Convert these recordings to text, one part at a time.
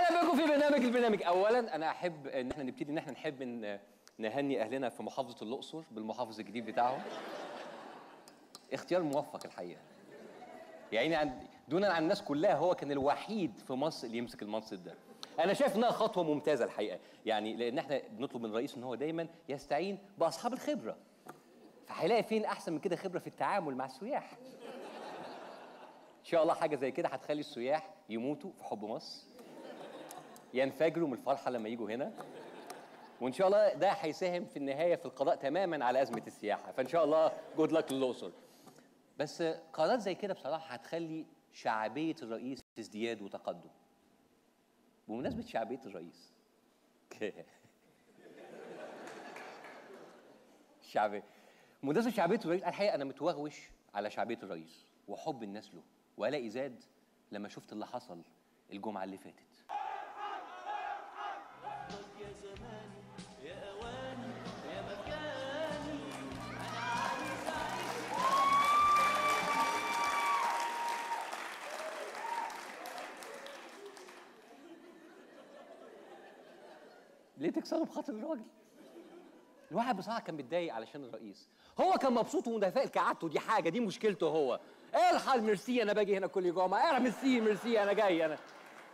اهلا بكم في برنامج البرنامج اولا انا احب ان احنا نبتدي ان احنا نحب ان نهني اهلنا في محافظه الاقصر بالمحافظ الجديد بتاعهم اختيار موفق الحقيقه يعني عن دونا عن الناس كلها هو كان الوحيد في مصر اللي يمسك المنصب ده انا شايف انها خطوه ممتازه الحقيقه يعني لان احنا بنطلب من الرئيس ان هو دايما يستعين باصحاب الخبره فهيلاقي فين احسن من كده خبره في التعامل مع السياح ان شاء الله حاجه زي كده هتخلي السياح يموتوا في حب مصر ينفجروا من الفرحه لما يجوا هنا وان شاء الله ده هيساهم في النهايه في القضاء تماما على ازمه السياحه فان شاء الله جود لك للاقصر بس قرارات زي كده بصراحه هتخلي شعبيه الرئيس في ازدياد وتقدم بمناسبه شعبيه الرئيس شعبيه بمناسبه شعبيه الرئيس الحقيقه انا متوغوش على شعبيه الرئيس وحب الناس له والاقي زاد لما شفت اللي حصل الجمعه اللي فاتت يا زماني يا اواني يا مكاني انا عايز اعيش ليه تكسروا بخاطر الراجل؟ الواحد بصراحه كان متضايق علشان الرئيس هو كان مبسوط ومتفائل كعادته دي حاجه دي مشكلته هو الحق ميرسي انا باجي هنا كل جمعه ارح ميرسي ميرسي انا جاي انا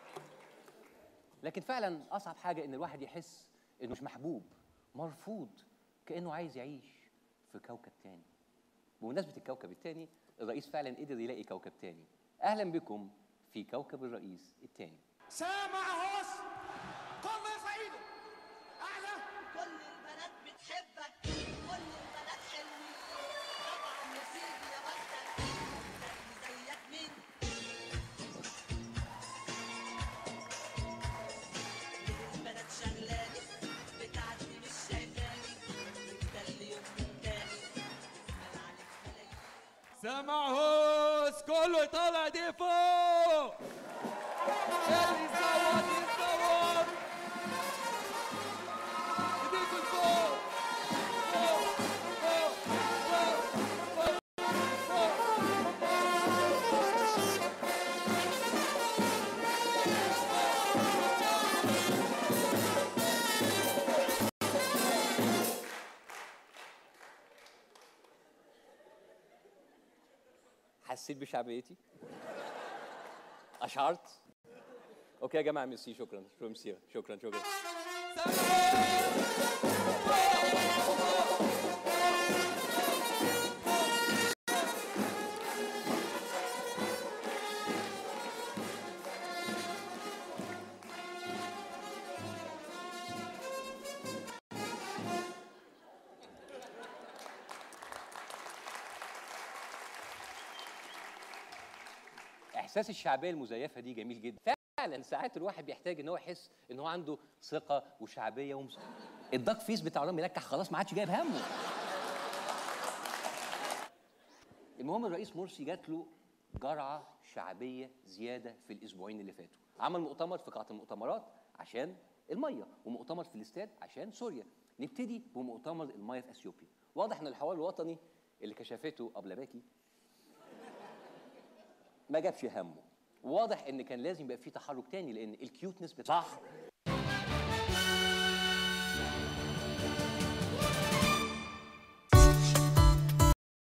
لكن فعلا اصعب حاجه ان الواحد يحس انه مش محبوب مرفوض كانه عايز يعيش في كوكب تاني بمناسبه الكوكب التاني الرئيس فعلا قدر يلاقي كوكب تاني اهلا بكم في كوكب الرئيس التاني سامع هوس كل صعيده اعلى كل البنات بتحبك كل البنات حلوين طبعا يا سيدي يا بختك زي زيك مين البنات شغلاني بتاعتي مش شايفاني ده اللي يوم من تاني اسأل عليك ملايين سامع هوس كله طالع دي فوق اللي يصوت يصوت ايديكوا لفوق فوق فوق فوق فوق فوق حسيت بشعبيتي اشعرت اوكي يا جماعه ميرسي شكرا شكرا ميرسي شكرا شكرا احساس الشعبيه المزيفه دي جميل جدا فعلا ساعات الواحد بيحتاج ان هو يحس ان هو عنده ثقه وشعبيه ومس... الداك فيس بتاع رامي لكح خلاص ما عادش جايب همه المهم الرئيس مرسي جات له جرعه شعبيه زياده في الاسبوعين اللي فاتوا عمل مؤتمر في قاعه المؤتمرات عشان الميه ومؤتمر في الاستاد عشان سوريا نبتدي بمؤتمر الميه في اثيوبيا واضح ان الحوار الوطني اللي كشفته ابلباكي ما جابش همه واضح ان كان لازم يبقى في تحرك تاني لان الكيوتنس بتاع صح